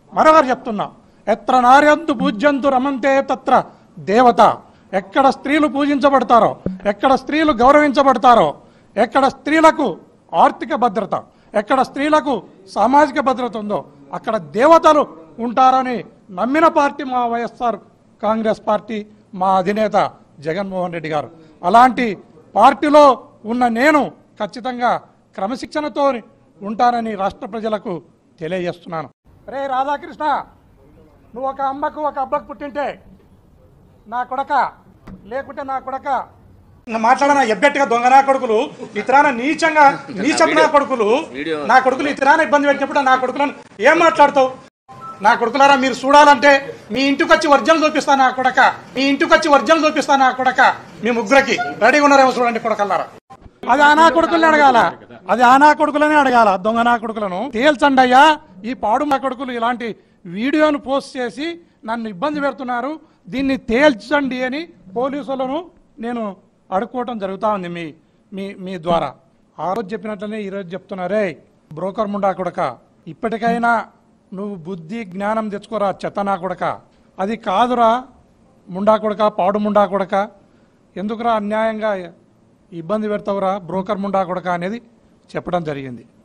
మరొకరు చెప్తున్నా ఎత్ర నార్యంతు పూజ్యంతు రమంతే తత్ర దేవత ఎక్కడ స్త్రీలు పూజించబడతారో ఎక్కడ స్త్రీలు గౌరవించబడతారో ఎక్కడ స్త్రీలకు ఆర్థిక భద్రత ఎక్కడ స్త్రీలకు సామాజిక భద్రత ఉందో అక్కడ దేవతలు ఉంటారని నమ్మిన పార్టీ మా వైఎస్ఆర్ కాంగ్రెస్ పార్టీ మా అధినేత జగన్మోహన్ రెడ్డి గారు అలాంటి పార్టీలో ఉన్న నేను ఖచ్చితంగా క్రమశిక్షణతో ఉంటానని రాష్ట్ర ప్రజలకు తెలియజేస్తున్నాను రే రాధాకృష్ణ నువ్వు ఒక అమ్మకు ఒక అబ్బకు పుట్టింటే నా కొడక లేకుంటే నా కొడక మాట్లాడన ఎబ్బెట్టుగా దొంగనా కొడుకులు ఇతరాన నీచంగా నీచపు నా కొడుకులు నా కొడుకులు ఇతరాన ఇబ్బంది పెట్టినప్పుడు నా కొడుకులను ఏం మాట్లాడతావు నా కొడుకులారా మీరు చూడాలంటే మీ ఇంటికి వచ్చి వర్జలు చూపిస్తా నా కొడక మీ ఇంటికి వచ్చి వర్జలు చూపిస్తా నా కొడక మీ ముగ్గురికి రెడీగా ఉన్నారేమో చూడండి కొడకల్లారా అది ఆనా కొడుకుల్ని అడగాల అది ఆనా కొడుకులనే అడగాల దొంగ నా కొడుకులను తేల్చండి అయ్యా ఈ పాడు నా కొడుకులు ఇలాంటి వీడియోను పోస్ట్ చేసి నన్ను ఇబ్బంది పెడుతున్నారు దీన్ని తేల్చండి అని పోలీసులను నేను అడుక్కోవటం జరుగుతూ ఉంది మీ మీ మీ ద్వారా ఆ రోజు చెప్పినట్లనే ఈరోజు చెప్తున్నారే బ్రోకర్ ముండా కొడక ఇప్పటికైనా నువ్వు బుద్ధి జ్ఞానం తెచ్చుకోరా చెత్త నా కొడక అది కాదురా ముండా కొడక పాడు ముండా కొడక ఎందుకురా అన్యాయంగా ఇబ్బంది పెడతావురా బ్రోకర్ ముండా కొడక అనేది చెప్పడం జరిగింది